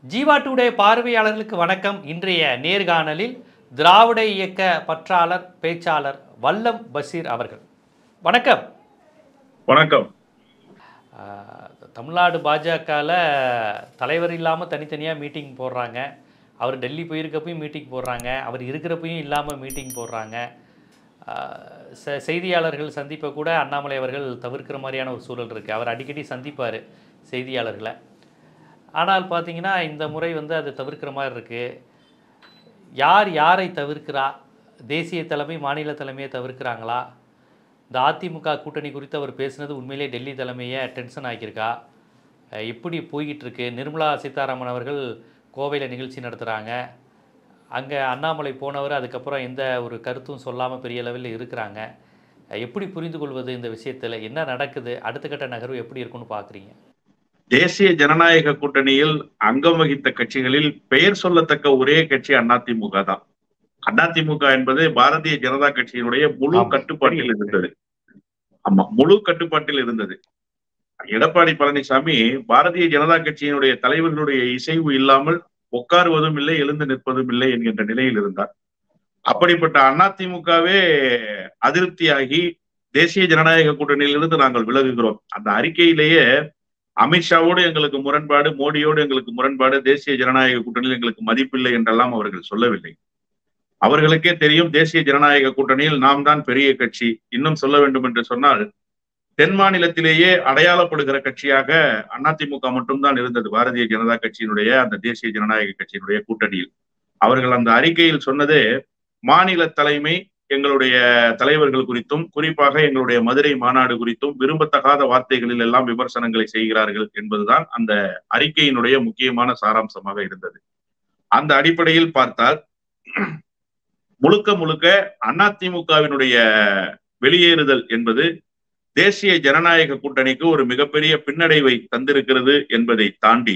Jeeva today பார்வையாளர்களுக்கு வணக்கம் இன்றைய நேர்காணலில் திராவிட இயக்க பற்றாளர் பேச்சாளர் வல்லம் பஷீர் அவர்கள் வணக்கம் வணக்கம் ஆஹ், தமிழ்நாடு பாஜகவில் தலைவர் இல்லாமல் தனித்தனியாக மீட்டிங் போடுறாங்க அவர் டெல்லி போயிருக்கப்பையும் மீட்டிங் போடுறாங்க அவர் இருக்கிறப்பையும் இல்லாமல் மீட்டிங் போடுறாங்க ஆஹ், செ- செய்தியாளர்கள் சந்திப்பை கூட அண்ணாமலை அவர்கள் தவிர்க்கிற மாதிரியான ஒரு சூழல் இருக்குது அவர் அடிக்கடி சந்திப்பார் செய்தியாளர்களை ஆனால் பார்த்தீங்கன்னா இந்த முறை வந்து அது தவிர்க்கிற மாதிரி இருக்குது யார் யாரை தவிர்க்கிறா தேசிய தலைமை மாநில தலைமையை தவிர்க்கிறாங்களா இந்த அதிமுக கூட்டணி குறித்து அவர் பேசுனது உண்மையிலே டெல்லி தலைமையை டென்ஷன் ஆக்கியிருக்கா அஹ் எப்படி போய்கிட்டு இருக்கு நிர்மலா சீதாராமன் அவர்கள் கோவையில் நிகழ்ச்சி நடத்துகிறாங்க அங்கே அண்ணாமலை போனவர் அதுக்கப்புறம் எந்த ஒரு கருத்தும் சொல்லாமல் பெரிய லெவலில் இருக்கிறாங்க அஹ் எப்படி புரிந்து கொள்வது இந்த விஷயத்தில் என்ன நடக்குது அடுத்த கட்ட நகர்வு எப்படி இருக்குன்னு பார்க்குறீங்க தேசிய ஜனநாயக கூட்டணியில் அங்கம் வகித்த கட்சிகளில் பெயர் சொல்லத்தக்க ஒரே கட்சி அதிமுக தான் அதிமுக என்பது பாரதிய ஜனதா கட்சியினுடைய முழு ஆமா. கட்டுப்பாட்டில் இருந்தது ஆமா முழு கட்டுப்பாட்டில் இருந்தது எடப்பாடி பழனிசாமி பாரதிய ஜனதா கட்சியினுடைய தலைவர்களுடைய இசைவு இல்லாமல் உட்காருவதும் இல்லை எழுந்து நிற்பதும் இல்லை என்கின்ற நிலையில் இருந்தார் அப்படிப்பட்ட அதிமுகவே அதிருப்தியாகி தேசிய ஜனநாயக கூட்டணியிலிருந்து நாங்கள் விலகுகிறோம் அந்த அறிக்கையிலேயே அமித்ஷாவோடு எங்களுக்கு முரண்பாடு மோடியோடு எங்களுக்கு முரண்பாடு தேசிய ஜனநாயக கூட்டணியில் எங்களுக்கு மதிப்பில்லை என்றெல்லாம் அவர்கள் சொல்லவில்லை அவர்களுக்கே தெரியும் தேசிய ஜனநாயக கூட்டணியில் நாம் தான் பெரிய கட்சி இன்னும் சொல்ல வேண்டும் என்று சொன்னால் தென் மாநிலத்திலேயே அடையாளப்படுகிற கட்சியாக அதிமுக மட்டும்தான் இருந்தது பாரதிய ஜனதா கட்சியினுடைய அந்த தேசிய ஜனநாயக கட்சியினுடைய கூட்டணியில் அவர்கள் அந்த அறிக்கையில் சொன்னதே மாநில தலைமை எங்களுடைய தலைவர்கள் குறித்தும் குறிப்பாக எங்களுடைய மதுரை மாநாடு குறித்தும் விரும்பத்தகாத வார்த்தைகளில் எல்லாம் விமர்சனங்களை செய்கிறார்கள் என்பதுதான் அந்த அறிக்கையினுடைய முக்கியமான சாராம்சமாக இருந்தது அந்த அடிப்படையில் பார்த்தால் முழுக்க முழுக்க அதிமுகவினுடைய வெளியேறுதல் என்பது தேசிய ஜனநாயக கூட்டணிக்கு ஒரு மிகப்பெரிய பின்னடைவை தந்திருக்கிறது என்பதை தாண்டி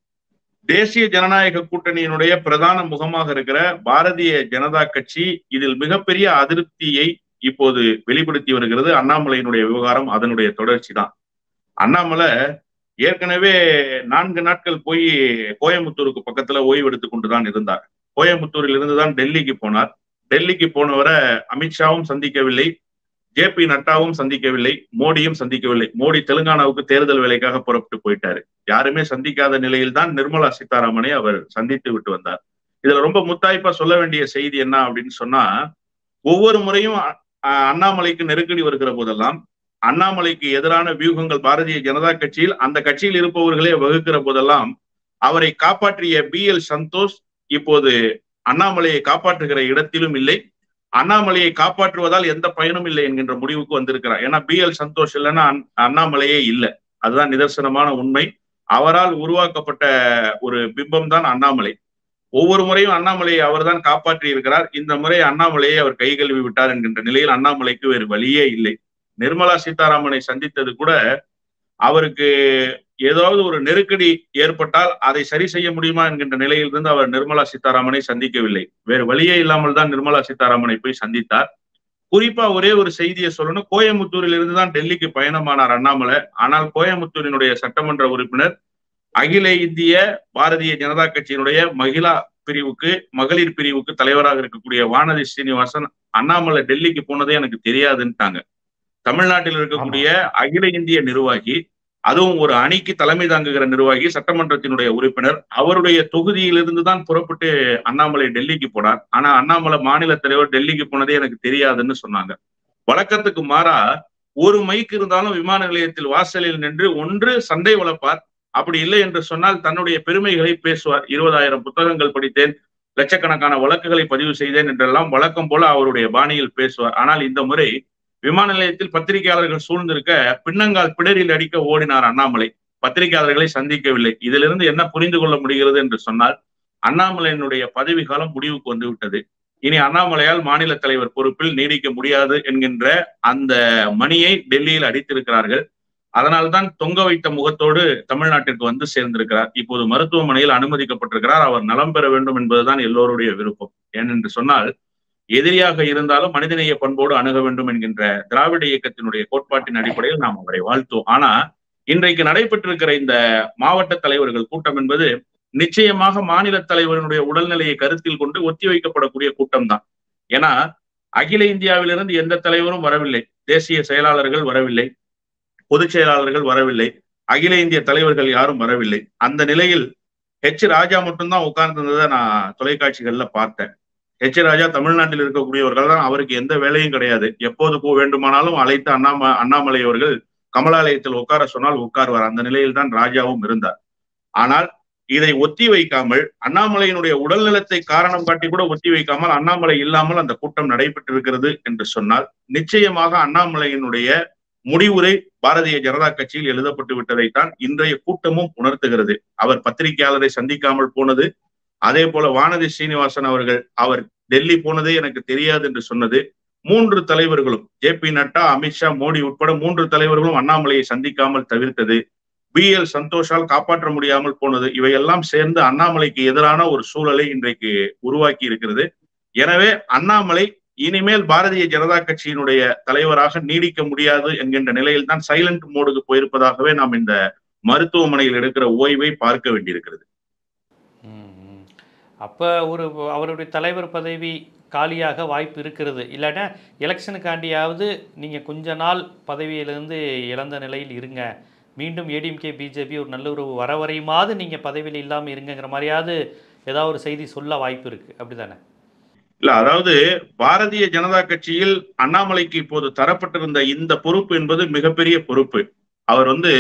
தேசிய ஜனநாயக கூட்டணியினுடைய பிரதான முகமாக இருக்கிற பாரதிய ஜனதா கட்சி இதில் மிகப்பெரிய அதிருப்தியை இப்போது வெளிப்படுத்தி வருகிறது அண்ணாமலையினுடைய விவகாரம் அதனுடைய தொடர்ச்சி தான் அண்ணாமலை ஏற்கனவே நான்கு நாட்கள் போய் கோயம்புத்தூருக்கு பக்கத்துல ஓய்வு எடுத்துக் கொண்டுதான் இருந்தார் கோயம்புத்தூரில் இருந்துதான் டெல்லிக்கு போனார் டெல்லிக்கு போனவரை அமித்ஷாவும் சந்திக்கவில்லை ஜே பி நட்டாவும் சந்திக்கவில்லை மோடியும் சந்திக்கவில்லை மோடி தெலுங்கானாவுக்கு தேர்தல் வேலைக்காக புறப்பட்டு போயிட்டாரு யாருமே சந்திக்காத நிலையில்தான் நிர்மலா சீதாராமனை அவர் சந்தித்து விட்டு வந்தார் இதுல ரொம்ப முத்தாய்ப்பா சொல்ல வேண்டிய செய்தி என்ன அப்படின்னு சொன்னா ஒவ்வொரு முறையும் அ- அண்ணாமலைக்கு நெருக்கடி வருகிற போதெல்லாம் அண்ணாமலைக்கு எதிரான வியூகங்கள் பாரதிய ஜனதா கட்சியில் அந்த கட்சியில் இருப்பவர்களே வகுக்கிற போதெல்லாம் அவரை காப்பாற்றிய பி எல் சந்தோஷ் இப்போது அண்ணாமலையை காப்பாற்றுகிற இடத்திலும் இல்லை அண்ணாமலையை காப்பாற்றுவதால் எந்த பயனும் இல்லை என்கின்ற முடிவுக்கு வந்திருக்கிறார் ஏன்னா பி எல் சந்தோஷ் இல்லைன்னா அண்- அண்ணாமலையே இல்லை அதுதான் நிதர்சனமான உண்மை அவரால் உருவாக்கப்பட்ட ஒரு பிம்பம் தான் அண்ணாமலை ஒவ்வொரு முறையும் அண்ணாமலையை அவர்தான் காப்பாற்றி இருக்கிறார் இந்த முறை அண்ணாமலையை அவர் கை கழுவி விட்டார் என்கின்ற நிலையில் அண்ணாமலைக்கு வேறு வழியே இல்லை நிர்மலா சீதாராமனை சந்தித்தது கூட அவருக்கு ஏதாவது ஒரு நெருக்கடி ஏற்பட்டால் அதை சரி செய்ய முடியுமா என்கின்ற நிலையிலிருந்து அவர் நிர்மலா சீதாராமனை சந்திக்கவில்லை வேறு வழியே இல்லாமல் தான் நிர்மலா சீதாராமனை போய் சந்தித்தார் குறிப்பா ஒரே ஒரு செய்தியை சொல்லணும் கோயம்புத்தூரில் இருந்து தான் டெல்லிக்கு பயணமானார் அண்ணாமலை ஆனால் கோயம்புத்தூரினுடைய சட்டமன்ற உறுப்பினர் அகில இந்திய பாரதிய ஜனதா கட்சியினுடைய மகிழா பிரிவுக்கு மகளிர் பிரிவுக்கு தலைவராக இருக்கக்கூடிய வானதி ஸ்ரீனிவாசன் அண்ணாமலை டெல்லிக்கு போனதே எனக்கு தெரியாதுன்ட்டாங்க தமிழ்நாட்டில் இருக்கக்கூடிய அகில இந்திய நிர்வாகி அதுவும் ஒரு அணிக்கு தலைமை தாங்குகிற நிர்வாகி சட்டமன்றத்தினுடைய உறுப்பினர் அவருடைய தொகுதியிலிருந்து தான் புறப்பட்டு அண்ணாமலை டெல்லிக்கு போனார் ஆனா அண்ணாமலை மாநில தலைவர் டெல்லிக்கு போனதே எனக்கு தெரியாதுன்னு சொன்னாங்க வழக்கத்துக்கு மாறா ஒரு மைக் இருந்தாலும் விமான நிலையத்தில் வாசலில் நின்று ஒன்று சண்டை வளர்ப்பார் அப்படி இல்லை என்று சொன்னால் தன்னுடைய பெருமைகளை பேசுவார் இருபதாயிரம் புத்தகங்கள் படித்தேன் லட்சக்கணக்கான வழக்குகளை பதிவு செய்தேன் என்றெல்லாம் வழக்கம் போல அவருடைய பாணியில் பேசுவார் ஆனால் இந்த முறை விமான நிலையத்தில் பத்திரிகையாளர்கள் சூழ்ந்திருக்க பின்னங்கால் பிடரில் அடிக்க ஓடினார் அண்ணாமலை பத்திரிகையாளர்களை சந்திக்கவில்லை இதிலிருந்து என்ன புரிந்து கொள்ள முடிகிறது என்று சொன்னால் அண்ணாமலையினுடைய பதவி காலம் முடிவுக்கு வந்து விட்டது இனி அண்ணாமலையால் மாநில தலைவர் பொறுப்பில் நீடிக்க முடியாது என்கின்ற அந்த மணியை டெல்லியில் அடித்திருக்கிறார்கள் அதனால்தான் தொங்க வைத்த முகத்தோடு தமிழ்நாட்டிற்கு வந்து சேர்ந்திருக்கிறார் இப்போது மருத்துவமனையில் அனுமதிக்கப்பட்டிருக்கிறார் அவர் நலம் பெற வேண்டும் என்பதுதான் எல்லோருடைய விருப்பம் ஏனென்று சொன்னால் எதிரியாக இருந்தாலும் மனிதநேய பண்போடு அணுக வேண்டும் என்கின்ற திராவிட இயக்கத்தினுடைய கோட்பாட்டின் அடிப்படையில் நாம் அவரை வாழ்த்துவோம் ஆனா இன்றைக்கு நடைபெற்றிருக்கிற இந்த மாவட்ட தலைவர்கள் கூட்டம் என்பது நிச்சயமாக மாநில தலைவரினுடைய உடல்நிலையை கருத்தில் கொண்டு ஒத்திவைக்கப்படக்கூடிய கூட்டம் தான் ஏன்னா அகில இந்தியாவிலிருந்து எந்த தலைவரும் வரவில்லை தேசிய செயலாளர்கள் வரவில்லை பொதுச் செயலாளர்கள் வரவில்லை அகில இந்திய தலைவர்கள் யாரும் வரவில்லை அந்த நிலையில் ஹெச் ராஜா மட்டும்தான் உட்கார்ந்திருந்ததை நான் தொலைக்காட்சிகள்ல பார்த்தேன் ஹெச் ராஜா தமிழ்நாட்டில் இருக்கக்கூடியவர்கள் தான் அவருக்கு எந்த வேலையும் கிடையாது எப்போது போ வேண்டுமானாலும் அழைத்து அண்ணாம அண்ணாமலை அவர்கள் கமலாலயத்தில் உட்கார சொன்னால் உட்கார்வார் அந்த நிலையில் தான் ராஜாவும் இருந்தார் ஆனால் இதை ஒத்தி வைக்காமல் அண்ணாமலையினுடைய உடல்நலத்தை காரணம் காட்டி கூட ஒத்தி வைக்காமல் அண்ணாமலை இல்லாமல் அந்த கூட்டம் நடைபெற்றிருக்கிறது என்று சொன்னால் நிச்சயமாக அண்ணாமலையினுடைய முடிவுரை பாரதிய ஜனதா கட்சியில் எழுதப்பட்டு விட்டதைத்தான் இன்றைய கூட்டமும் உணர்த்துகிறது அவர் பத்திரிகையாளரை சந்திக்காமல் போனது அதே போல வானதி சீனிவாசன் அவர்கள் அவர் டெல்லி போனதே எனக்கு தெரியாது என்று சொன்னது மூன்று தலைவர்களும் ஜே பி நட்டா அமித்ஷா மோடி உட்பட மூன்று தலைவர்களும் அண்ணாமலையை சந்திக்காமல் தவிர்த்தது பி எல் சந்தோஷால் காப்பாற்ற முடியாமல் போனது இவையெல்லாம் சேர்ந்து அண்ணாமலைக்கு எதிரான ஒரு சூழலை இன்றைக்கு உருவாக்கி இருக்கிறது எனவே அண்ணாமலை இனிமேல் பாரதிய ஜனதா கட்சியினுடைய தலைவராக நீடிக்க முடியாது என்கின்ற நிலையில் தான் சைலண்ட் மோடுக்கு போயிருப்பதாகவே நாம் இந்த மருத்துவமனையில் எடுக்கிற ஓய்வை பார்க்க வேண்டியிருக்கிறது அப்போ ஒரு அவருடைய தலைவர் பதவி காலியாக வாய்ப்பு இருக்கிறது இல்லைன்னா எலெக்ஷனுக்காண்டியாவது நீங்கள் கொஞ்ச நாள் பதவியிலிருந்து இழந்த நிலையில் இருங்க மீண்டும் ஏடிஎம்கே பிஜேபி ஒரு நல்ல ஒரு வர வரையுமாவது நீங்கள் பதவியில் இல்லாமல் இருங்கிற மாதிரியாவது ஏதாவது ஒரு செய்தி சொல்ல வாய்ப்பு இருக்கு அப்படிதானே இல்ல அதாவது பாரதிய ஜனதா கட்சியில் அண்ணாமலைக்கு இப்போது தரப்பட்டிருந்த இந்த பொறுப்பு என்பது மிகப்பெரிய பொறுப்பு அவர் வந்து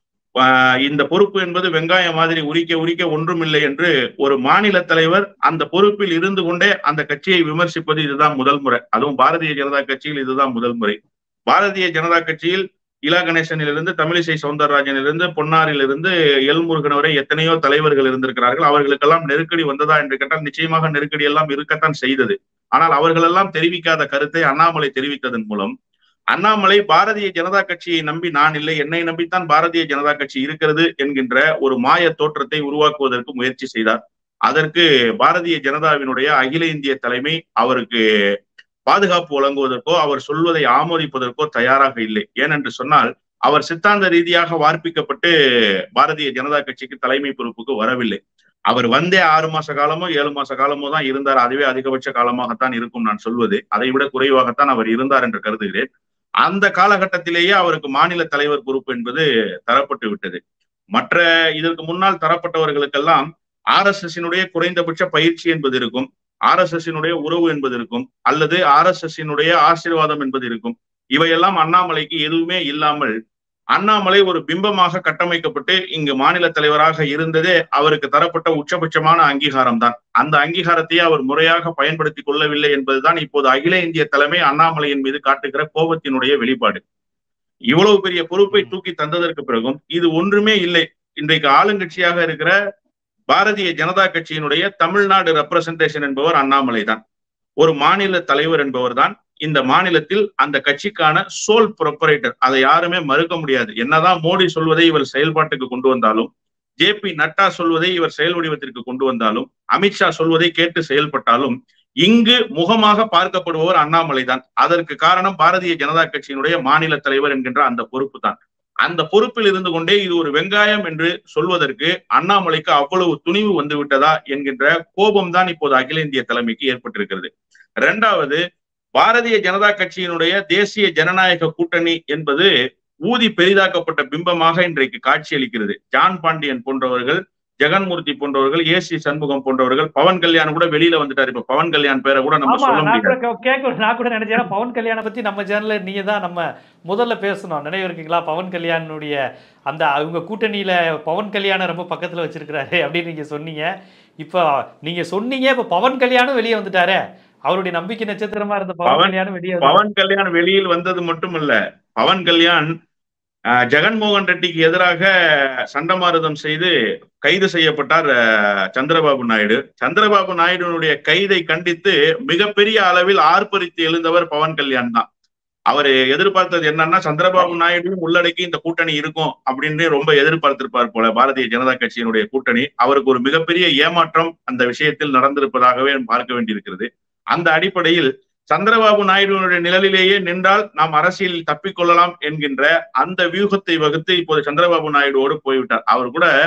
இந்த பொறுப்பு என்பது வெங்காயம் மாதிரி உரிக்க உரிக்க ஒன்றுமில்லை என்று ஒரு மாநில தலைவர் அந்த பொறுப்பில் இருந்து கொண்டே அந்த கட்சியை விமர்சிப்பது இதுதான் முதல் முறை அதுவும் பாரதிய ஜனதா கட்சியில் இதுதான் முதல் முறை பாரதிய ஜனதா கட்சியில் இலா கணேசனிலிருந்து தமிழிசை சவுந்தரராஜனிலிருந்து பொன்னாரிலிருந்து எல்முருகன் வரை எத்தனையோ தலைவர்கள் இருந்திருக்கிறார்கள் அவர்களுக்கெல்லாம் நெருக்கடி வந்ததா என்று கேட்டால் நிச்சயமாக நெருக்கடி எல்லாம் இருக்கத்தான் செய்தது ஆனால் அவர்களெல்லாம் தெரிவிக்காத கருத்தை அண்ணாமலை தெரிவித்ததன் மூலம் அண்ணாமலை பாரதிய ஜனதா கட்சியை நம்பி நான் இல்லை என்னை நம்பித்தான் பாரதிய ஜனதா கட்சி இருக்கிறது என்கின்ற ஒரு மாய தோற்றத்தை உருவாக்குவதற்கு முயற்சி செய்தார் அதற்கு பாரதிய ஜனதாவினுடைய அகில இந்திய தலைமை அவருக்கு பாதுகாப்பு வழங்குவதற்கோ அவர் சொல்வதை ஆமோதிப்பதற்கோ தயாராக இல்லை ஏனென்று சொன்னால் அவர் சித்தாந்த ரீதியாக வார்ப்பிக்கப்பட்டு பாரதிய ஜனதா கட்சிக்கு தலைமை பொறுப்புக்கு வரவில்லை அவர் வந்தே ஆறு மாச காலமோ ஏழு மாச காலமோ தான் இருந்தார் அதுவே அதிகபட்ச காலமாகத்தான் இருக்கும் நான் சொல்வது அதை விட குறைவாகத்தான் அவர் இருந்தார் என்று கருதுகிறேன் அந்த காலகட்டத்திலேயே அவருக்கு மாநில தலைவர் பொறுப்பு என்பது தரப்பட்டு விட்டது மற்ற இதற்கு முன்னால் தரப்பட்டவர்களுக்கெல்லாம் ஆர் எஸ் எஸ்னுடைய குறைந்தபட்ச பயிற்சி என்பது இருக்கும் ஆர் எஸ் எஸ்னுடைய உறவு என்பது இருக்கும் அல்லது ஆர் எஸ் எஸ்னுடைய ஆசீர்வாதம் என்பது இருக்கும் இவையெல்லாம் அண்ணாமலைக்கு எதுவுமே இல்லாமல் அண்ணாமலை ஒரு பிம்பமாக கட்டமைக்கப்பட்டு இங்கு மாநில தலைவராக இருந்ததே அவருக்கு தரப்பட்ட உச்சபட்சமான அங்கீகாரம் தான் அந்த அங்கீகாரத்தையே அவர் முறையாக பயன்படுத்தி கொள்ளவில்லை என்பதுதான் இப்போது அகில இந்திய தலைமை அண்ணாமலையின் மீது காட்டுகிற கோபத்தினுடைய வெளிப்பாடு இவ்வளவு பெரிய பொறுப்பை தூக்கி தந்ததற்கு பிறகும் இது ஒன்றுமே இல்லை இன்றைக்கு ஆளுங்கட்சியாக இருக்கிற பாரதிய ஜனதா கட்சியினுடைய தமிழ்நாடு ரெப்ரசன்டேஷன் என்பவர் அண்ணாமலை தான் ஒரு மாநில தலைவர் என்பவர் தான் இந்த மாநிலத்தில் அந்த கட்சிக்கான சோல் ப்ரொப்பரேட்டர் அதை யாருமே மறுக்க முடியாது என்னதான் மோடி சொல்வதை இவர் செயல்பாட்டுக்கு கொண்டு வந்தாலும் ஜே பி நட்டா சொல்வதை இவர் செயல் வடிவத்திற்கு கொண்டு வந்தாலும் அமித்ஷா சொல்வதை கேட்டு செயல்பட்டாலும் இங்கு முகமாக பார்க்கப்படுபவர் அண்ணாமலை தான் அதற்கு காரணம் பாரதிய ஜனதா கட்சியினுடைய மாநில தலைவர் என்கின்ற அந்த பொறுப்பு தான் அந்த பொறுப்பில் இருந்து கொண்டே இது ஒரு வெங்காயம் என்று சொல்வதற்கு அண்ணாமலைக்கு அவ்வளவு துணிவு வந்து விட்டதா என்கின்ற கோபம் தான் இப்போது அகில இந்திய தலைமைக்கு ஏற்பட்டிருக்கிறது இரண்டாவது பாரதிய ஜனதா கட்சியினுடைய தேசிய ஜனநாயக கூட்டணி என்பது ஊதி பெரிதாக்கப்பட்ட பிம்பமாக இன்றைக்கு காட்சியளிக்கிறது ஜான் பாண்டியன் போன்றவர்கள் ஜெகன்மூர்த்தி போன்றவர்கள் ஏ சி சண்முகம் போன்றவர்கள் பவன் கல்யாண் கூட வெளியில வந்துட்டாரு இப்ப பவன் கல்யாண் பேரை கூட நம்ம சொல்ல முடியாது கேட்க நான் கூட நினைச்சேன் பவன் கல்யாண பத்தி நம்ம சேனல்ல நீங்க தான் நம்ம முதல்ல பேசணும் நினைவு இருக்கீங்களா பவன் கல்யாணுடைய அந்த அவங்க கூட்டணியில பவன் கல்யாணம் ரொம்ப பக்கத்துல வச்சிருக்கிறாரு அப்படின்னு நீங்க சொன்னீங்க இப்போ நீங்க சொன்னீங்க இப்ப பவன் கல்யாணம் வெளியே வந்துட்டாரே அவருடைய நம்பிக்கை நட்சத்திரமா இருந்த பவன் கல்யாணம் வெளியே பவன் கல்யாண் வெளியில் வந்தது மட்டும் இல்ல பவன் கல்யாண் ஜெகன்மோகன் ரெட்டிக்கு எதிராக சண்டமாரதம் செய்து கைது செய்யப்பட்டார் சந்திரபாபு நாயுடு சந்திரபாபு நாயுடுனுடைய கைதை கண்டித்து மிகப்பெரிய அளவில் ஆர்ப்பரித்து எழுந்தவர் பவன் கல்யாண் தான் அவர் எதிர்பார்த்தது என்னன்னா சந்திரபாபு நாயுடுவும் உள்ளடக்கி இந்த கூட்டணி இருக்கும் அப்படின்னு ரொம்ப எதிர்பார்த்திருப்பார் போல பாரதிய ஜனதா கட்சியினுடைய கூட்டணி அவருக்கு ஒரு மிகப்பெரிய ஏமாற்றம் அந்த விஷயத்தில் நடந்திருப்பதாகவே பார்க்க வேண்டியிருக்கிறது அந்த அடிப்படையில் சந்திரபாபு நாயுடுவனுடைய நிழலிலேயே நின்றால் நாம் அரசியலில் தப்பிக்கொள்ளலாம் என்கின்ற அந்த வியூகத்தை வகுத்து இப்போது சந்திரபாபு நாயுடுவோடு போய்விட்டார் அவர் கூட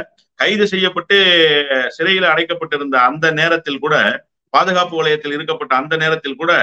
கைது செய்யப்பட்டு சிறையில் அடைக்கப்பட்டிருந்த அந்த நேரத்தில் கூட பாதுகாப்பு வலயத்தில் இருக்கப்பட்ட அந்த நேரத்தில் கூட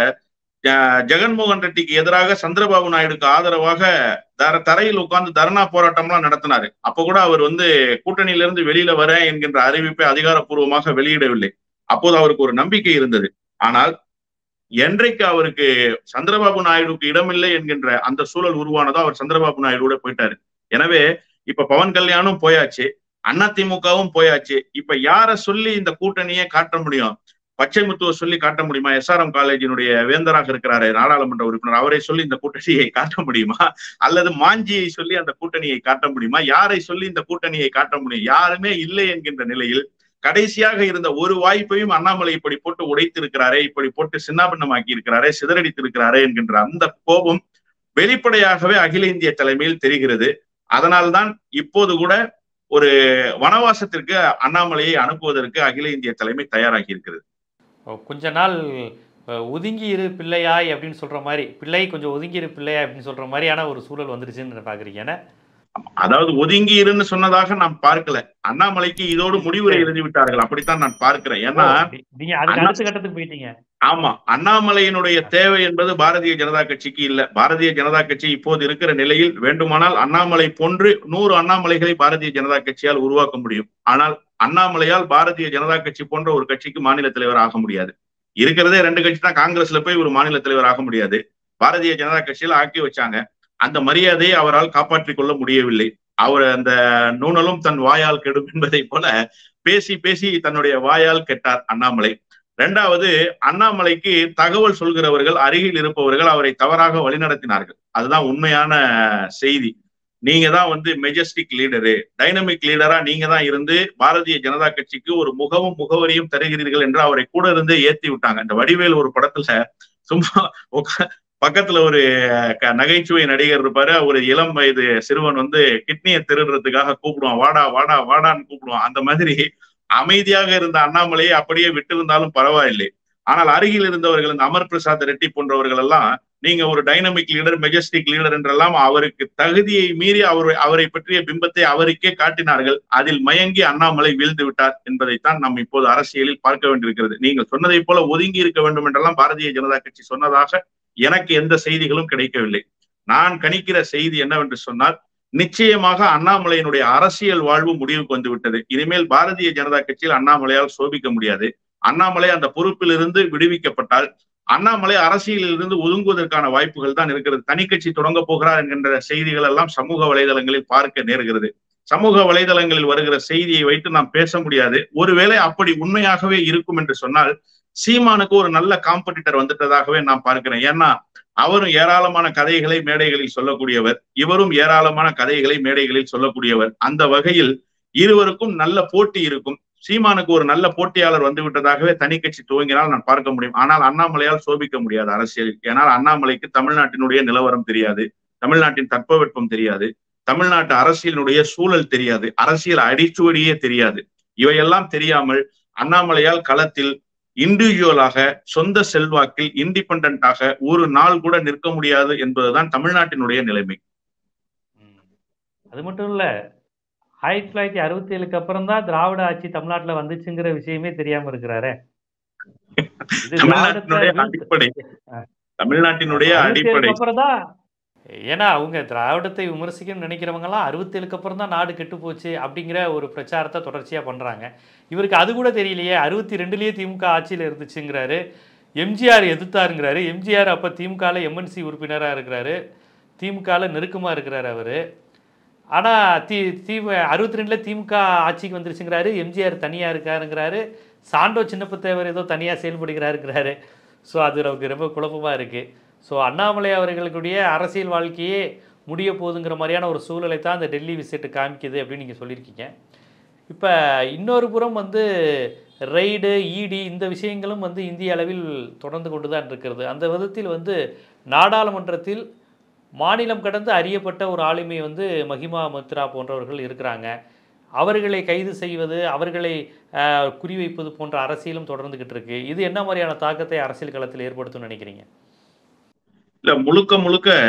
ஜ- ஜெகன்மோகன் ரெட்டிக்கு எதிராக சந்திரபாபு நாயுடுக்கு ஆதரவாக தர தரையில் உட்கார்ந்து தர்ணா போராட்டம்லாம் நடத்தினாரு அப்ப கூட அவர் வந்து கூட்டணியிலிருந்து வெளியில வரேன் என்கின்ற அறிவிப்பை அதிகாரப்பூர்வமாக வெளியிடவில்லை அப்போது அவருக்கு ஒரு நம்பிக்கை இருந்தது ஆனால் என்றைக்கு அவருக்கு சந்திரபாபு நாயுடுக்கு இடமில்லை என்கின்ற அந்த சூழல் உருவானதோ அவர் சந்திரபாபு நாயுடுவோட போயிட்டாரு எனவே இப்ப பவன் கல்யாணும் போயாச்சு அதிமுகவும் போயாச்சு இப்ப யார சொல்லி இந்த கூட்டணியை காட்ட முடியும் பச்சைமுத்துவ சொல்லி காட்ட முடியுமா எஸ்ஆர்எம் காலேஜினுடைய வேந்தராக இருக்கிறாரு நாடாளுமன்ற உறுப்பினர் அவரை சொல்லி இந்த கூட்டணியை காட்ட முடியுமா அல்லது மாஞ்சியை சொல்லி அந்த கூட்டணியை காட்ட முடியுமா யாரை சொல்லி இந்த கூட்டணியை காட்ட முடியும் யாருமே இல்லை என்கின்ற நிலையில் கடைசியாக இருந்த ஒரு வாய்ப்பையும் அண்ணாமலை இப்படி போட்டு உடைத்திருக்கிறாரே இப்படி போட்டு சின்னாபின்னமாக்கி இருக்கிறாரே சிதறடித்திருக்கிறாரே என்கின்ற அந்த கோபம் வெளிப்படையாகவே அகில இந்திய தலைமையில் தெரிகிறது அதனால்தான் இப்போது கூட ஒரு வனவாசத்திற்கு அண்ணாமலையை அனுப்புவதற்கு அகில இந்திய தலைமை தயாராகி இருக்கிறது கொஞ்ச நாள் அஹ், ஒதுங்கி இரு பிள்ளையாய் அப்படின்னு சொல்ற மாதிரி பிள்ளை கொஞ்சம் ஒதுங்கி இரு பிள்ளையாய் அப்படின்னு சொல்ற மாதிரியான ஒரு சூழல் வந்துருச்சுன்னு பாக்குறீங்க என்ன? அதாவது ஒதுங்கி இருன்னு சொன்னதாக நான் பார்க்கல அண்ணாமலைக்கு இதோடு முடிவுரை எழுதி விட்டார்கள் அப்படித்தான் நான் பார்க்கிறேன் ஏன்னா நீ- நீங்க அதுக்கு அண்ணா- அடுத்த கட்டத்துக்கு போயிட்டீங்க ஆமா அண்ணாமலையினுடைய தேவை என்பது பாரதிய ஜனதா கட்சிக்கு இல்ல பாரதிய ஜனதா கட்சி இப்போது இருக்கிற நிலையில் வேண்டுமானால் அண்ணாமலை போன்று நூறு அண்ணாமலைகளை பாரதிய ஜனதா கட்சியால் உருவாக்க முடியும் ஆனால் அண்ணாமலையால் பாரதிய ஜனதா கட்சி போன்ற ஒரு கட்சிக்கு மாநில தலைவர் ஆக முடியாது இருக்கிறதே ரெண்டு கட்சி தான் காங்கிரஸ்ல போய் ஒரு மாநில தலைவர் ஆக முடியாது பாரதிய ஜனதா கட்சியில ஆக்கி வச்சாங்க அந்த மரியாதையை அவரால் காப்பாற்றிக் கொள்ள முடியவில்லை அவர் அந்த நூனலும் தன் வாயால் கெடும் என்பதை போல பேசி பேசி தன்னுடைய வாயால் கெட்டார் அண்ணாமலை இரண்டாவது அண்ணாமலைக்கு தகவல் சொல்கிறவர்கள் அருகில் இருப்பவர்கள் அவரை தவறாக வழிநடத்தினார்கள் அதுதான் உண்மையான செய்தி நீங்க தான் வந்து மெஜஸ்டிக் லீடரு டைனமிக் லீடரா நீங்க தான் இருந்து பாரதிய ஜனதா கட்சிக்கு ஒரு முகமும் முகவரியும் தருகிறீர்கள் என்று அவரை கூட இருந்து ஏத்தி விட்டாங்க இந்த வடிவேல் ஒரு படத்துல சும்மா உக்கா- பக்கத்துல ஒரு க- நகைச்சுவை நடிகர் இருப்பாரு ஒரு இளம் வயது சிறுவன் வந்து கிட்னியை திருடுறதுக்காக கூப்பிடுவான் வாடா வாடா வாடான்னு கூப்பிடுவான் அந்த மாதிரி அமைதியாக இருந்த அண்ணாமலையை அப்படியே விட்டிருந்தாலும் பரவாயில்லை ஆனால் அருகில் இருந்தவர்கள் இந்த அமர் பிரசாத் ரெட்டி போன்றவர்கள் எல்லாம் நீங்க ஒரு டைனமிக் லீடர் மெஜஸ்டிக் லீடர் என்றெல்லாம் அவருக்கு தகுதியை மீறி அவர் அவரை பற்றிய பிம்பத்தை அவருக்கே காட்டினார்கள் அதில் மயங்கி அண்ணாமலை வீழ்ந்து விட்டார் என்பதைத்தான் நாம் இப்போது அரசியலில் பார்க்க வேண்டியிருக்கிறது நீங்கள் சொன்னதை போல ஒதுங்கி இருக்க வேண்டும் என்றெல்லாம் பாரதிய ஜனதா கட்சி சொன்னதாக எனக்கு எந்த செய்திகளும் கிடைக்கவில்லை நான் கணிக்கிற செய்தி என்னவென்று சொன்னால் நிச்சயமாக அண்ணாமலையினுடைய அரசியல் வாழ்வு முடிவுக்கு வந்து விட்டது இனிமேல் பாரதிய ஜனதா கட்சியில் அண்ணாமலையால் சோபிக்க முடியாது அண்ணாமலை அந்த பொறுப்பில் இருந்து விடுவிக்கப்பட்டால் அண்ணாமலை அரசியலில் இருந்து ஒதுங்குவதற்கான வாய்ப்புகள் தான் இருக்கிறது தனி கட்சி தொடங்க போகிறார் என்கின்ற செய்திகள் எல்லாம் சமூக வலைதளங்களில் பார்க்க நேர்கிறது சமூக வலைதளங்களில் வருகிற செய்தியை வைத்து நாம் பேச முடியாது ஒருவேளை அப்படி உண்மையாகவே இருக்கும் என்று சொன்னால் சீமானுக்கு ஒரு நல்ல காம்படிட்டர் வந்துட்டதாகவே நான் பார்க்கிறேன் ஏன்னா அவரும் ஏராளமான கதைகளை மேடைகளில் சொல்லக்கூடியவர் இவரும் ஏராளமான கதைகளை மேடைகளில் சொல்லக்கூடியவர் அந்த வகையில் இருவருக்கும் நல்ல போட்டி இருக்கும் சீமானுக்கு ஒரு நல்ல போட்டியாளர் வந்து விட்டதாகவே தனி கட்சி துவங்கினால் நான் பார்க்க முடியும் ஆனால் அண்ணாமலையால் சோபிக்க முடியாது அரசியலில் ஏனால் அண்ணாமலைக்கு தமிழ்நாட்டினுடைய நிலவரம் தெரியாது தமிழ்நாட்டின் தட்பவெப்பம் தெரியாது தமிழ்நாட்டு அரசியலினுடைய சூழல் தெரியாது அரசியல் அடிச்சுவடியே தெரியாது இவையெல்லாம் தெரியாமல் அண்ணாமலையால் களத்தில் இண்டிவிஜுவலாக சொந்த செல்வாக்கில் இண்டிபெண்டாக ஒரு நாள் கூட நிற்க முடியாது என்பதுதான் தமிழ்நாட்டினுடைய நிலைமை ம். அது மட்டும் இல்ல ஆயிரத்தி தொள்ளாயிரத்தி அறுபத்தி ஏழுக்கு அப்புறம் தான் திராவிட ஆட்சி தமிழ்நாட்டுல வந்துச்சுங்கிற விஷயமே தெரியாம இருக்கிறாரே இது தமிழ்நாட்டினுடைய திராவிடத்தை அடிப்படை ஆ. தமிழ்நாட்டினுடைய அறுபத்தி அடிப்படை ஏழுக்கு அப்புறம் தான் ஏன்னா அவங்க திராவிடத்தை விமர்சிக்கணும்னு நினைக்கிறவங்க எல்லாம் அறுபத்தேழுக்கு அப்புறம் தான் நாடு கெட்டு போச்சு அப்படிங்கிற ஒரு பிரச்சாரத்தை தொடர்ச்சியா பண்றாங்க இவருக்கு அது கூட தெரியலையே அறுபத்தி ரெண்டுலயே திமுக ஆட்சியில இருந்துச்சுங்கிறாரு எம்ஜிஆர் எதிர்த்தாருங்கிறாரு எம்ஜிஆர் அப்ப திமுகல எம்என்சி உறுப்பினரா இருக்கிறாரு திமுகல நெருக்கமா இருக்கிறாரு அவரு ஆனா தி தி அறுபத்தி ரெண்டுல திமுக ஆட்சிக்கு வந்துருச்சுங்கிறாரு எம்ஜிஆர் தனியா இருக்காருங்கிறாரு சாண்டோ சின்னப்பத்தேவர் ஏதோ தனியா செயல்படுகிறாருங்கிறாரு ஸோ அது நமக்கு ரொம்ப குழப்பமா இருக்கு ஸோ அண்ணாமலை அவர்களுடைய அரசியல் வாழ்க்கையே முடிய போகுதுங்கிற மாதிரியான ஒரு சூழலை தான் அந்த டெல்லி விசிட் காமிக்குது அப்படின்னு நீங்கள் சொல்லியிருக்கீங்க இப்போ இன்னொரு புறம் வந்து ரெய்டு இடி இந்த விஷயங்களும் வந்து இந்திய அளவில் தொடர்ந்து கொண்டு தான் இருக்கிறது அந்த விதத்தில் வந்து நாடாளுமன்றத்தில் மாநிலம் கடந்து அறியப்பட்ட ஒரு ஆளுமை வந்து மஹிமா மித்ரா போன்றவர்கள் இருக்கிறாங்க அவர்களை கைது செய்வது அவர்களை ஆஹ், குறிவைப்பது போன்ற அரசியலும் தொடர்ந்துகிட்டு இருக்கு இது என்ன மாதிரியான தாக்கத்தை அரசியல் களத்தில் ஏற்படுத்தும்னு நினைக்கிறீங்க இல்ல முழுக்க முழுக்க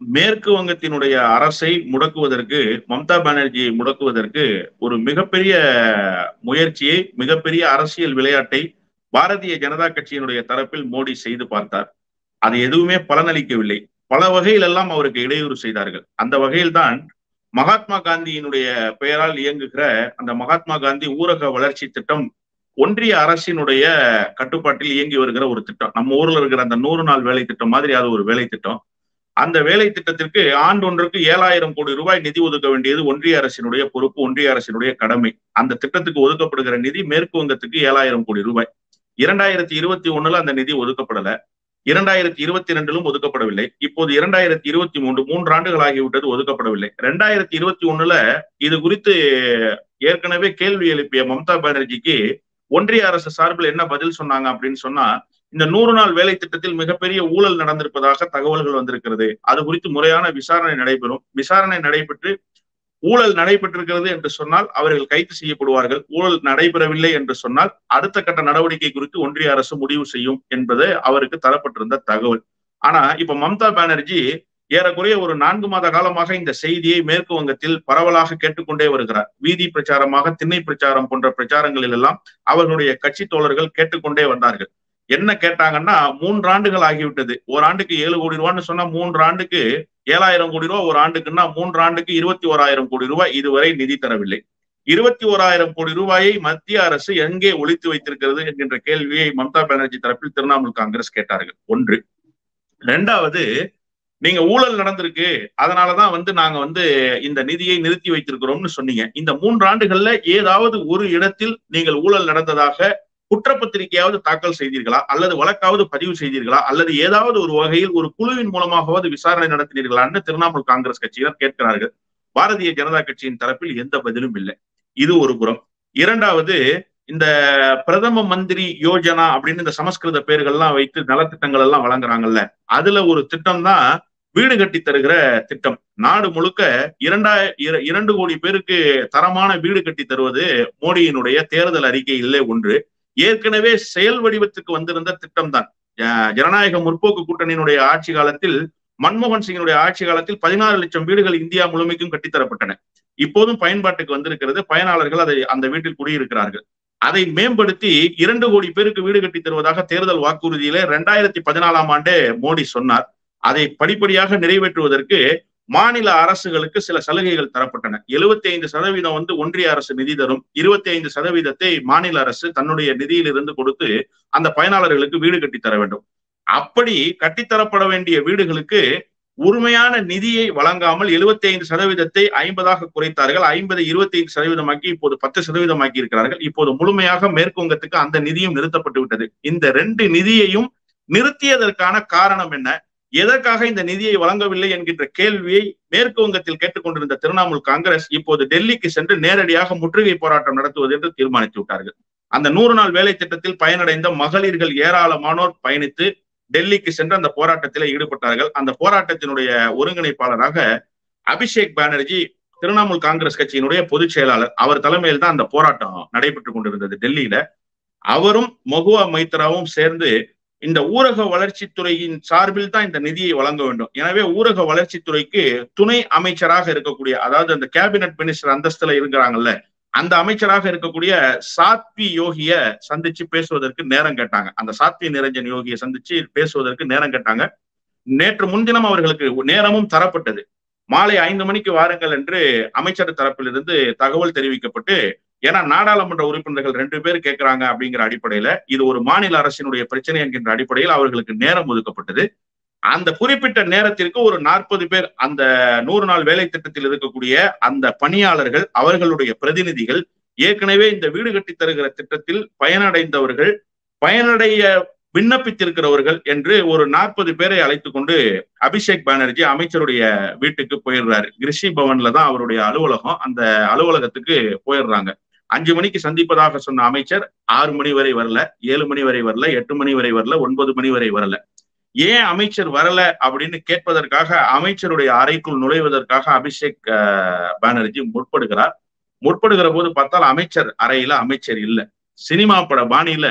மேற்கு வங்கத்தினுடைய அரசை முடக்குவதற்கு மம்தா பானர்ஜியை முடக்குவதற்கு ஒரு மிகப்பெரிய முயற்சியை மிகப்பெரிய அரசியல் விளையாட்டை பாரதிய ஜனதா கட்சியினுடைய தரப்பில் மோடி செய்து பார்த்தார் அது எதுவுமே பலனளிக்கவில்லை பல வகையில் எல்லாம் அவருக்கு இடையூறு செய்தார்கள் அந்த வகையில்தான் மகாத்மா காந்தியினுடைய பெயரால் இயங்குகிற அந்த மகாத்மா காந்தி ஊரக வளர்ச்சி திட்டம் ஒன்றிய அரசினுடைய கட்டுப்பாட்டில் இயங்கி வருகிற ஒரு திட்டம் நம்ம ஊர்ல இருக்கிற அந்த நூறு நாள் வேலை திட்டம் மாதிரி அது ஒரு வேலை திட்டம் அந்த வேலை திட்டத்திற்கு ஆண்டொன்றுக்கு ஏழாயிரம் கோடி ரூபாய் நிதி ஒதுக்க வேண்டியது ஒன்றிய அரசினுடைய பொறுப்பு ஒன்றிய அரசினுடைய கடமை அந்த திட்டத்துக்கு ஒதுக்கப்படுகிற நிதி மேற்கு வங்கத்துக்கு ஏழாயிரம் கோடி ரூபாய் இரண்டாயிரத்தி இருபத்தி ஒண்ணுல அந்த நிதி ஒதுக்கப்படல இரண்டாயிரத்தி இருபத்தி ரெண்டிலும் ஒதுக்கப்படவில்லை இப்போது இரண்டாயிரத்தி இருபத்தி மூன்று மூன்று ஆண்டுகள் ஆகிவிட்டது ஒதுக்கப்படவில்லை ரெண்டாயிரத்தி இருபத்தி ஒண்ணுல இது குறித்து ஏற்கனவே கேள்வி எழுப்பிய மம்தா பானர்ஜிக்கு ஒன்றிய அரசு சார்பில் என்ன பதில் சொன்னாங்க அப்படின்னு சொன்னா இந்த நூறு நாள் வேலை திட்டத்தில் மிகப்பெரிய ஊழல் நடந்திருப்பதாக தகவல்கள் வந்திருக்கிறது அது குறித்து முறையான விசாரணை நடைபெறும் விசாரணை நடைபெற்று ஊழல் நடைபெற்றிருக்கிறது என்று சொன்னால் அவர்கள் கைது செய்யப்படுவார்கள் ஊழல் நடைபெறவில்லை என்று சொன்னால் அடுத்த கட்ட நடவடிக்கை குறித்து ஒன்றிய அரசு முடிவு செய்யும் என்பது அவருக்கு தரப்பட்டிருந்த தகவல் ஆனா இப்ப மம்தா பானர்ஜி ஏறக்குறைய ஒரு நான்கு மாத காலமாக இந்த செய்தியை மேற்கு வங்கத்தில் பரவலாக கேட்டுக்கொண்டே வருகிறார் வீதி பிரச்சாரமாக திண்ணை பிரச்சாரம் போன்ற பிரச்சாரங்களில் எல்லாம் அவர்களுடைய கட்சி தோழர்கள் கேட்டுக்கொண்டே வந்தார்கள் என்ன கேட்டாங்கன்னா மூன்று ஆண்டுகள் ஆகிவிட்டது ஒரு ஆண்டுக்கு ஏழு கோடி ரூபான்னு சொன்னா மூன்று ஆண்டுக்கு ஏழாயிரம் கோடி ரூபாய் ஒரு ஆண்டுக்குன்னா மூன்று ஆண்டுக்கு இருபத்தி ஓராயிரம் கோடி ரூபாய் இதுவரை நிதி தரவில்லை இருபத்தி ஓராயிரம் கோடி ரூபாயை மத்திய அரசு எங்கே ஒழித்து வைத்திருக்கிறது என்கின்ற கேள்வியை மம்தா பானர்ஜி தரப்பில் திரிணாமுல் காங்கிரஸ் கேட்டார்கள் ஒன்று ரெண்டாவது நீங்க ஊழல் நடந்திருக்கு அதனாலதான் வந்து நாங்க வந்து இந்த நிதியை நிறுத்தி வைத்திருக்கிறோம்னு சொன்னீங்க இந்த மூன்று ஆண்டுகள்ல ஏதாவது ஒரு இடத்தில் நீங்கள் ஊழல் நடந்ததாக குற்றப்பத்திரிகையாவது தாக்கல் செய்தீர்களா அல்லது வழக்காவது பதிவு செய்தீர்களா அல்லது ஏதாவது ஒரு வகையில் ஒரு குழுவின் மூலமாகவாவது விசாரணை நடத்தினீர்களான்னு திரிணாமுல் காங்கிரஸ் கட்சியினர் கேட்கிறார்கள் பாரதிய ஜனதா கட்சியின் தரப்பில் எந்த பதிலும் இல்லை இது ஒரு புறம் இரண்டாவது இந்த பிரதம மந்திரி யோஜனா அப்படின்னு இந்த சமஸ்கிருத பேர்கள்லாம் வைத்து நலத்திட்டங்கள் எல்லாம் வழங்குறாங்கல்ல அதுல ஒரு திட்டம் தான் வீடு கட்டி தருகிற திட்டம் நாடு முழுக்க இரண்டாய இரண்டு கோடி பேருக்கு தரமான வீடு கட்டி தருவது மோடியினுடைய தேர்தல் அறிக்கையிலே ஒன்று ஏற்கனவே செயல் வடிவத்துக்கு வந்திருந்த திட்டம் தான் ஜனநாயக முற்போக்கு கூட்டணியினுடைய ஆட்சி காலத்தில் மன்மோகன் சிங்கினுடைய ஆட்சி காலத்தில் பதினாறு லட்சம் வீடுகள் இந்தியா முழுமைக்கும் கட்டித்தரப்பட்டன இப்போதும் பயன்பாட்டுக்கு வந்திருக்கிறது பயனாளர்கள் அதை அந்த வீட்டில் குடியிருக்கிறார்கள் அதை மேம்படுத்தி இரண்டு கோடி பேருக்கு வீடு கட்டி தருவதாக தேர்தல் வாக்குறுதியில ரெண்டாயிரத்தி பதினாலாம் ஆண்டே மோடி சொன்னார் அதை படிப்படியாக நிறைவேற்றுவதற்கு மாநில அரசுகளுக்கு சில சலுகைகள் தரப்பட்டன எழுபத்தி ஐந்து சதவீதம் வந்து ஒன்றிய அரசு நிதி தரும் இருபத்தி ஐந்து சதவீதத்தை மாநில அரசு தன்னுடைய நிதியிலிருந்து கொடுத்து அந்த பயனாளர்களுக்கு வீடு கட்டி தர வேண்டும் அப்படி கட்டித்தரப்பட வேண்டிய வீடுகளுக்கு உண்மையான நிதியை வழங்காமல் எழுபத்தி ஐந்து சதவீதத்தை ஐம்பதாக குறைத்தார்கள் ஐம்பதை இருபத்தி ஐந்து சதவீதமாக்கி இப்போது பத்து சதவீதமாக்கி இருக்கிறார்கள் இப்போது முழுமையாக மேற்குவங்கத்துக்கு அந்த நிதியும் நிறுத்தப்பட்டு விட்டது இந்த ரெண்டு நிதியையும் நிறுத்தியதற்கான காரணம் என்ன எதற்காக இந்த நிதியை வழங்கவில்லை என்கின்ற கேள்வியை மேற்கு வங்கத்தில் கேட்டுக்கொண்டிருந்த திரிணாமுல் காங்கிரஸ் இப்போது டெல்லிக்கு சென்று நேரடியாக முற்றுகை போராட்டம் நடத்துவது என்று தீர்மானித்து விட்டார்கள் அந்த நூறு நாள் வேலை திட்டத்தில் பயனடைந்த மகளிர்கள் ஏராளமானோர் பயணித்து டெல்லிக்கு சென்று அந்த போராட்டத்தில் ஈடுபட்டார்கள் அந்த போராட்டத்தினுடைய ஒருங்கிணைப்பாளராக அபிஷேக் பானர்ஜி திரிணாமுல் காங்கிரஸ் கட்சியினுடைய பொதுச் செயலாளர் அவர் தலைமையில் தான் அந்த போராட்டம் நடைபெற்றுக் கொண்டிருந்தது டெல்லியில அவரும் மகுவா மைத்ராவும் சேர்ந்து இந்த ஊரக வளர்ச்சித்துறையின் சார்பில் தான் இந்த நிதியை வழங்க வேண்டும் எனவே ஊரக வளர்ச்சித்துறைக்கு துணை அமைச்சராக இருக்கக்கூடிய அதாவது அந்த கேபினட் மினிஸ்டர் அந்தஸ்துல இருக்கிறாங்கல்ல அந்த அமைச்சராக இருக்கக்கூடிய சாத்வி யோகிய சந்திச்சு பேசுவதற்கு நேரம் கேட்டாங்க அந்த சாத்வி நிரஞ்சன் யோகியை சந்திச்சு பேசுவதற்கு நேரம் கேட்டாங்க நேற்று முன்தினம் அவர்களுக்கு நேரமும் தரப்பட்டது மாலை ஐந்து மணிக்கு வாருங்கள் என்று அமைச்சர் தரப்பிலிருந்து தகவல் தெரிவிக்கப்பட்டு ஏன்னா நாடாளுமன்ற உறுப்பினர்கள் ரெண்டு பேர் கேட்கிறாங்க அப்படிங்கிற அடிப்படையில இது ஒரு மாநில அரசினுடைய பிரச்சனை என்கின்ற அடிப்படையில் அவர்களுக்கு நேரம் ஒதுக்கப்பட்டது அந்த குறிப்பிட்ட நேரத்திற்கு ஒரு நாற்பது பேர் அந்த நூறு நாள் வேலை திட்டத்தில் இருக்கக்கூடிய அந்த பணியாளர்கள் அவர்களுடைய பிரதிநிதிகள் ஏற்கனவே இந்த வீடு கட்டி தருகிற திட்டத்தில் பயனடைந்தவர்கள் பயனடைய விண்ணப்பித்திருக்கிறவர்கள் என்று ஒரு நாற்பது பேரை அழைத்து கொண்டு அபிஷேக் பானர்ஜி அமைச்சருடைய வீட்டுக்கு போயிடுறாரு கிருஷி பவன்ல தான் அவருடைய அலுவலகம் அந்த அலுவலகத்துக்கு போயிடுறாங்க அஞ்சு மணிக்கு சந்திப்பதாக சொன்ன அமைச்சர் ஆறு மணி வரை வரல ஏழு மணி வரை வரல எட்டு மணி வரை வரல ஒன்பது மணி வரை வரல ஏன் அமைச்சர் வரல அப்படின்னு கேட்பதற்காக அமைச்சருடைய அறைக்குள் நுழைவதற்காக அபிஷேக் பானர்ஜி முற்படுகிறார் முற்படுகிற போது பார்த்தால் அமைச்சர் அறையில அமைச்சர் இல்லை சினிமா பட பாணியில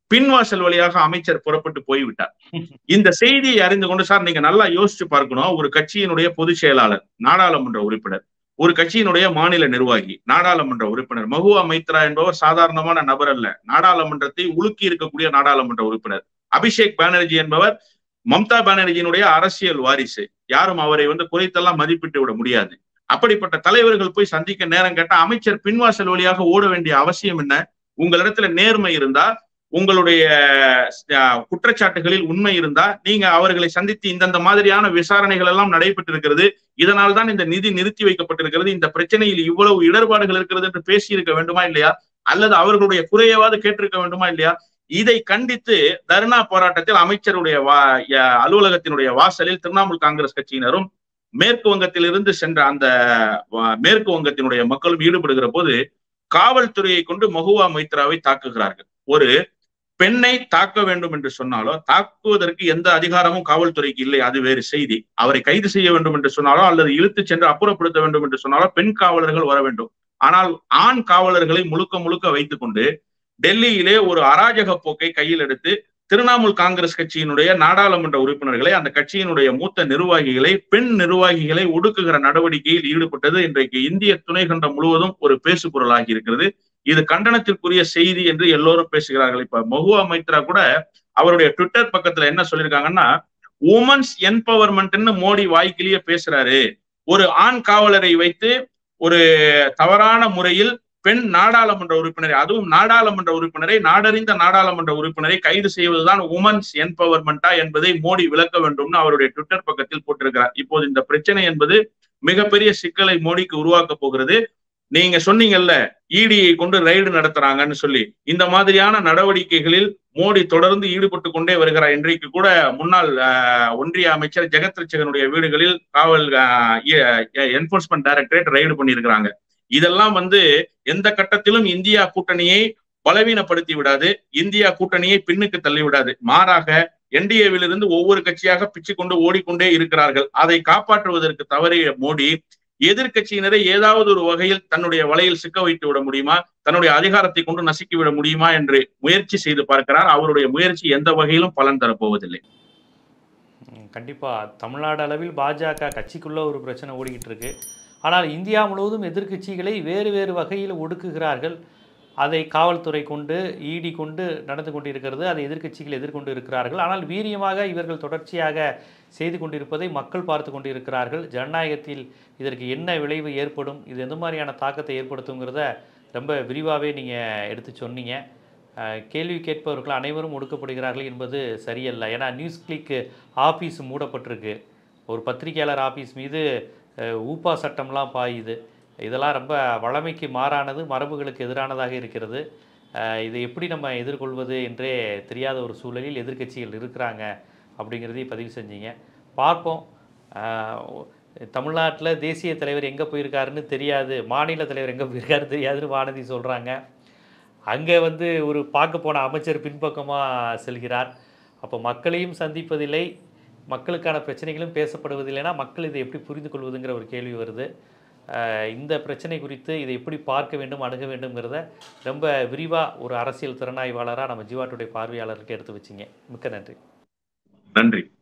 பின்வாசல் வழியாக அமைச்சர் புறப்பட்டு போய்விட்டார் இந்த செய்தியை அறிந்து கொண்டு சார் நீங்க நல்லா யோசிச்சு பார்க்கணும் ஒரு கட்சியினுடைய பொதுச் செயலாளர் நாடாளுமன்ற உறுப்பினர் ஒரு கட்சியினுடைய மாநில நிர்வாகி நாடாளுமன்ற உறுப்பினர் மகுவா மைத்ரா என்பவர் சாதாரணமான நபர் அல்ல நாடாளுமன்றத்தை உலுக்கி இருக்கக்கூடிய நாடாளுமன்ற உறுப்பினர் அபிஷேக் பானர்ஜி என்பவர் மம்தா பானர்ஜியினுடைய அரசியல் வாரிசு யாரும் அவரை வந்து குறைத்தெல்லாம் மதிப்பிட்டு விட முடியாது அப்படிப்பட்ட தலைவர்கள் போய் சந்திக்க நேரம் கேட்டா அமைச்சர் பின்வாசல் வழியாக ஓட வேண்டிய அவசியம் என்ன உங்களிடத்துல நேர்மை இருந்தா உங்களுடைய குற்றச்சாட்டுகளில் உண்மை இருந்தா நீங்க அவர்களை சந்தித்து இந்தந்த மாதிரியான விசாரணைகள் எல்லாம் நடைபெற்று இருக்கிறது இதனால் தான் இந்த நிதி நிறுத்தி வைக்கப்பட்டிருக்கிறது இந்த பிரச்சனையில் இவ்வளவு இடர்பாடுகள் இருக்கிறது என்று பேசியிருக்க வேண்டுமா இல்லையா அல்லது அவர்களுடைய குறையவாது கேட்டிருக்க வேண்டுமா இல்லையா இதை கண்டித்து தர்ணா போராட்டத்தில் அமைச்சருடைய வா அலுவலகத்தினுடைய வாசலில் திரிணாமுல் காங்கிரஸ் கட்சியினரும் மேற்கு வங்கத்தில் இருந்து சென்ற அந்த மேற்கு வங்கத்தினுடைய மக்களும் ஈடுபடுகிற போது காவல்துறையை கொண்டு மகுவா மைத்ராவை தாக்குகிறார்கள் ஒரு பெண்ணை தாக்க வேண்டும் என்று சொன்னாலோ தாக்குவதற்கு எந்த அதிகாரமும் காவல்துறைக்கு இல்லை அது வேறு செய்தி அவரை கைது செய்ய வேண்டும் என்று சொன்னாலோ அல்லது இழுத்து சென்று அப்புறப்படுத்த வேண்டும் என்று சொன்னாலோ பெண் காவலர்கள் வர வேண்டும் ஆனால் ஆண் காவலர்களை முழுக்க முழுக்க வைத்துக் கொண்டு டெல்லியிலே ஒரு அராஜக போக்கை கையில் எடுத்து திரிணாமுல் காங்கிரஸ் கட்சியினுடைய நாடாளுமன்ற உறுப்பினர்களை அந்த கட்சியினுடைய மூத்த நிர்வாகிகளை பெண் நிர்வாகிகளை ஒடுக்குகிற நடவடிக்கையில் ஈடுபட்டது இன்றைக்கு இந்திய துணைக்கண்டம் முழுவதும் ஒரு பேசு பொருளாகி இருக்கிறது இது கண்டனத்திற்குரிய செய்தி என்று எல்லோரும் பேசுகிறார்கள் இப்ப மகுவா மைத்ரா கூட அவருடைய ட்விட்டர் பக்கத்துல என்ன சொல்லியிருக்காங்கன்னா உமன்ஸ் என்பவர்மெண்ட்னு மோடி வாய்க்கிலேயே பேசுறாரு ஒரு ஆண் காவலரை வைத்து ஒரு தவறான முறையில் பெண் நாடாளுமன்ற உறுப்பினரை அதுவும் நாடாளுமன்ற உறுப்பினரை நாடறிந்த நாடாளுமன்ற உறுப்பினரை கைது செய்வதுதான் உமன்ஸ் என்பவர்மெண்டா என்பதை மோடி விளக்க வேண்டும்னு அவருடைய ட்விட்டர் பக்கத்தில் போட்டிருக்கிறார் இப்போது இந்த பிரச்சனை என்பது மிகப்பெரிய சிக்கலை மோடிக்கு உருவாக்க போகிறது நீங்க சொன்னீங்கல்ல இடியை கொண்டு ரைடு நடத்துறாங்கன்னு சொல்லி இந்த மாதிரியான நடவடிக்கைகளில் மோடி தொடர்ந்து ஈடுபட்டு கொண்டே வருகிறார் இன்றைக்கு கூட முன்னாள் ஒன்றிய அமைச்சர் ஜெகத் ரட்சகனுடைய வீடுகளில் காவல் என்போர்ஸ்மெண்ட் டைரக்டரேட் ரைடு பண்ணியிருக்கிறாங்க இதெல்லாம் வந்து எந்த கட்டத்திலும் இந்தியா கூட்டணியை பலவீனப்படுத்தி விடாது இந்தியா கூட்டணியை பின்னுக்கு தள்ளி விடாது மாறாக என்டிஏவிலிருந்து ஒவ்வொரு கட்சியாக பிச்சு கொண்டு ஓடிக்கொண்டே இருக்கிறார்கள் அதை காப்பாற்றுவதற்கு தவறிய மோடி எதிர்கட்சியினரை ஏதாவது ஒரு வகையில் தன்னுடைய வலையில் சிக்க வைத்து விட முடியுமா தன்னுடைய அதிகாரத்தை கொண்டு நசுக்கி விட முடியுமா என்று முயற்சி செய்து பார்க்கிறார் அவருடைய முயற்சி எந்த வகையிலும் பலன் தரப்போவதில்லை கண்டிப்பா தமிழ்நாடு அளவில் பாஜக கட்சிக்குள்ள ஒரு பிரச்சனை ஓடிக்கிட்டு இருக்கு ஆனால் இந்தியா முழுவதும் எதிர்க்கட்சிகளை வேறு வேறு வகையில் ஒடுக்குகிறார்கள் அதை காவல்துறை கொண்டு ஈடி கொண்டு நடந்து கொண்டிருக்கிறது அதை எதிர்க்கட்சிகள் எதிர்கொண்டு இருக்கிறார்கள் ஆனால் வீரியமாக இவர்கள் தொடர்ச்சியாக செய்து கொண்டிருப்பதை மக்கள் பார்த்து கொண்டிருக்கிறார்கள் ஜனநாயகத்தில் இதற்கு என்ன விளைவு ஏற்படும் இது எந்த மாதிரியான தாக்கத்தை ஏற்படுத்துங்கிறத ரொம்ப விரிவாகவே நீங்கள் எடுத்து சொன்னீங்க கேள்வி கேட்பவர்கள் அனைவரும் ஒடுக்கப்படுகிறார்கள் என்பது சரியல்ல ஏன்னா நியூஸ் கிளிக் ஆஃபீஸ் மூடப்பட்டிருக்கு ஒரு பத்திரிகையாளர் ஆஃபீஸ் மீது ஊப்பா சட்டம்லாம் பாயுது இதெல்லாம் ரொம்ப வளமைக்கு மாறானது மரபுகளுக்கு எதிரானதாக இருக்கிறது இதை எப்படி நம்ம எதிர்கொள்வது என்றே தெரியாத ஒரு சூழலில் எதிர்க்கட்சிகள் இருக்கிறாங்க அப்படிங்கிறதையும் பதிவு செஞ்சீங்க பார்ப்போம் தமிழ்நாட்டில் தேசிய தலைவர் எங்கே போயிருக்காருன்னு தெரியாது மாநில தலைவர் எங்கே போயிருக்காரு தெரியாதுன்னு வானதி சொல்கிறாங்க அங்கே வந்து ஒரு பார்க்க போன அமைச்சர் பின்பக்கமாக செல்கிறார் அப்போ மக்களையும் சந்திப்பதில்லை மக்களுக்கான பிரச்சனைகளும் பேசப்படுவதில்லைன்னா மக்கள் இதை எப்படி புரிந்து கொள்வதுங்கிற ஒரு கேள்வி வருது இந்த பிரச்சனை குறித்து இதை எப்படி பார்க்க வேண்டும் அணுக வேண்டும்ங்கிறத ரொம்ப விரிவாக ஒரு அரசியல் திறனாய்வாளராக நம்ம ஜீவாட்டுடைய பார்வையாளருக்கு எடுத்து வச்சிங்க மிக்க நன்றி நன்றி